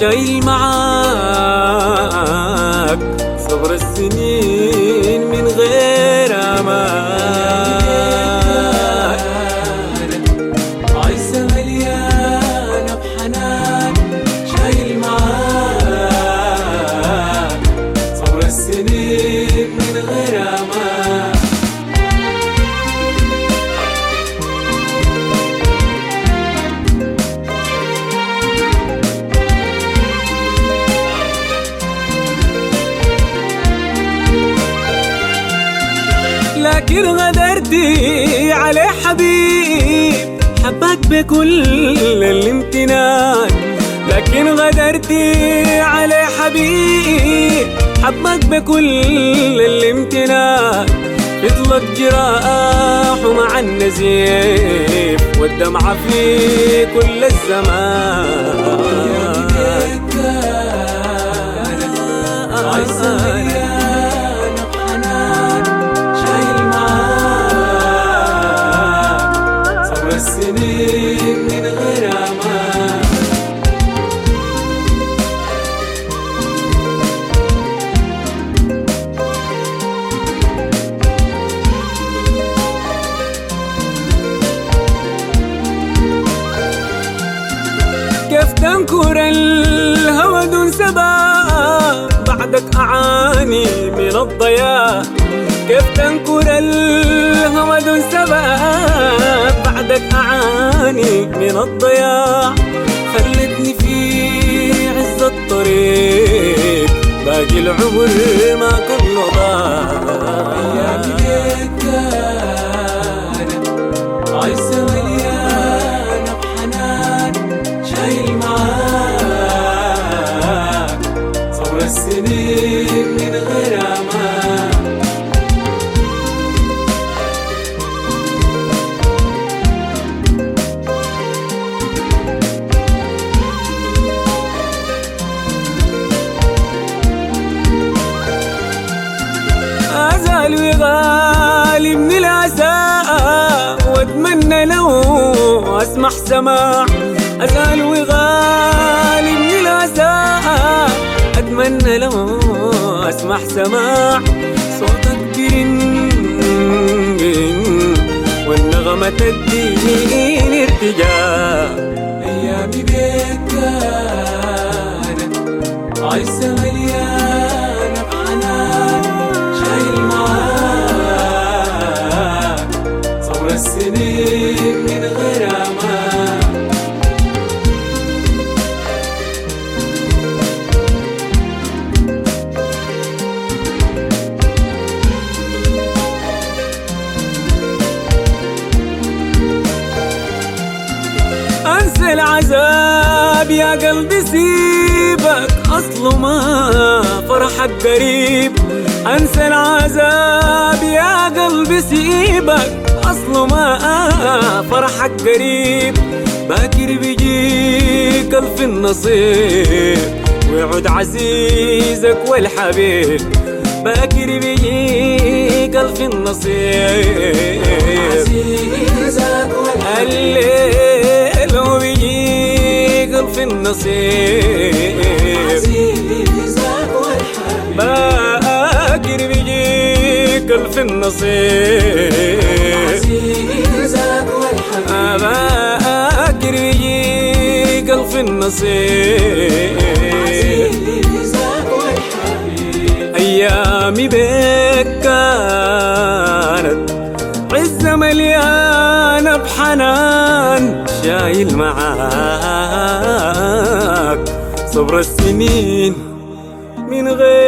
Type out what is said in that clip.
شايل معاك صبر السنين من غير امان عايزة مليانة بحنان شايل معاك صبر السنين من غير امان لكن غدرتي عليه حبيب حبك بكل الامتنان لكن غدرتي عليه حبيب حبك بكل الامتنان يطلق جراح مع النزيف والدمعة في كل الزمان عايزة مليانة بحنان شايل معاك صبر السنين من غير امان كيف تنكر الهوى دون سبب بعدك أعاني من الضياع كيف تنكر الهوى دون سبب بعدك أعاني من الضياع خلتني في عز الطريق باقي العمر ما كله ضاع أيامي كانت عايزة مليانة بحنان شايل معاك صبر السنين من غير امان أزال وغالي من العزاء واتمنى لو اسمح سماع أزال وغالي من العزاء اتمنى لو اسمح سماع صوتك برن برن والنغمة تديني ارتجاع ايامي بيك كانت عايزة مليانة بحنان شايل معاك صبر السنين من غير امان انسى العذاب يا قلبي سيبك اصله ما فرحك قريب انسى العذاب يا قلبي سيبك اصله ما فرحك قريب باكر بيجيك الف النصيب ويعود عزيزك والحبيب باكر بيجيك الف النصيب عزيزك والحبيب الليل وبيجيك الف النصيب عزيزك والحبيب باكر بيجيك الف النصيب عزيزك والحبيب باكر بيجيك الف النصيب عزيزك والحبيب ايامي بيك كانت عزة مليانة بحنان شايل معاك صبر السنين من غير